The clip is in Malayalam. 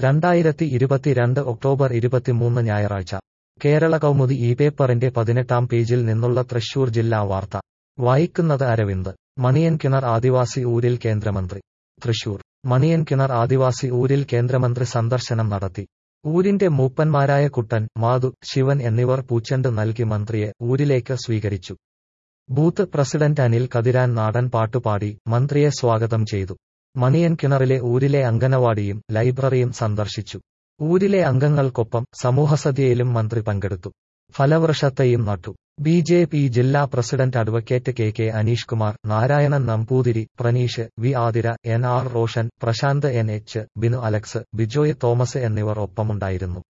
രണ്ടായിരത്തി ഇരുപത്തിരണ്ട് ഒക്ടോബർ ഇരുപത്തിമൂന്ന് ഞായറാഴ്ച കേരള കൗമുദി ഈ പേപ്പറിന്റെ പതിനെട്ടാം പേജിൽ നിന്നുള്ള തൃശൂർ ജില്ലാ വാർത്ത വായിക്കുന്നത് അരവിന്ദ് മണിയൻ കിണർ ആദിവാസി ഊരിൽ കേന്ദ്രമന്ത്രി തൃശൂർ മണിയൻ കിണർ ആദിവാസി ഊരിൽ കേന്ദ്രമന്ത്രി സന്ദർശനം നടത്തി ഊരിന്റെ മൂപ്പന്മാരായ കുട്ടൻ മാതു ശിവൻ എന്നിവർ പൂച്ചെണ്ട് നൽകി മന്ത്രിയെ ഊരിലേക്ക് സ്വീകരിച്ചു ബൂത്ത് പ്രസിഡന്റ് അനിൽ കതിരാൻ നാടൻ പാട്ടുപാടി മന്ത്രിയെ സ്വാഗതം ചെയ്തു മണിയൻ കിണറിലെ ഊരിലെ അങ്കനവാടിയും ലൈബ്രറിയും സന്ദർശിച്ചു ഊരിലെ അംഗങ്ങൾക്കൊപ്പം സമൂഹസദ്യയിലും മന്ത്രി പങ്കെടുത്തു ഫലവൃക്ഷത്തെയും നട്ടു ബി ജെ പി ജില്ലാ president advocate K K Aneesh Kumar Narayanan Namboothiri Praneesh V Athira N R Roshan Prasanth N H Binu Alex Bijoy Thomas എന്നിവർ ഒപ്പമുണ്ടായിരുന്നു